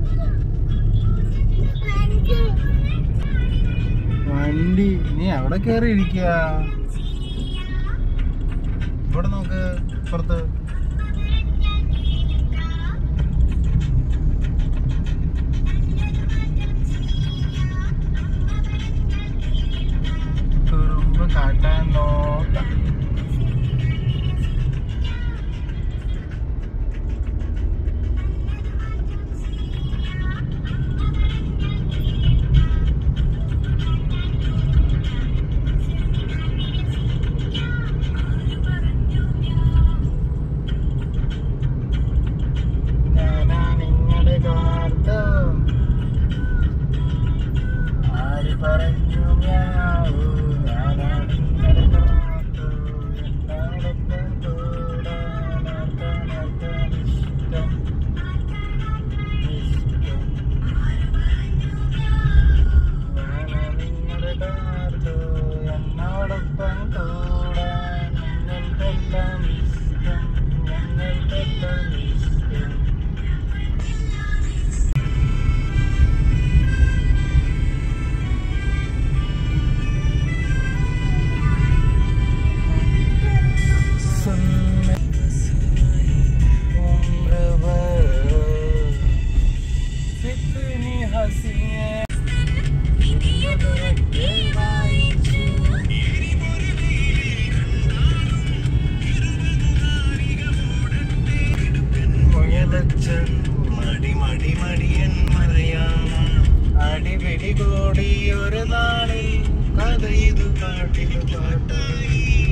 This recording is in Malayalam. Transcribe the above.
വണ്ടി നീ അവിടെ കേറി ഇരിക്കുക ഇവിടെ നോക്ക് പുറത്ത് കുറുമ്പ് കാട്ടാൻ നോട്ട ഞാനാ നിങ്ങളുടെ കാർത്തം ആര് പറഞ്ഞു മ്യാവൂ? ഞാനാ നിങ്ങളുടെ കാത്തു. എന്നോടൊപ്പം കൂടാൻ ആർക്കാണാർക്കാൻ ഇഷ്ടം? ഇഷ്ടം. ഞാനാ നിങ്ങളുടെ കാത്തു. എന്നോടൊപ്പം കൂടാൻ ഞങ്ങൾക്കെല്ലാം ഇഷ്ടം. ഞങ്ങൾക്കെല്ലാം ഇഷ്ടം सुनने उम्र भर कितनी हंसी है മുയലച്ചൻ മടി മടി മടിയൻ മറിയാം അടിപിടി കൂടി ഒരു നാളിൽ കഥ ഇത് കാട്ടിൽ പാട്ടായി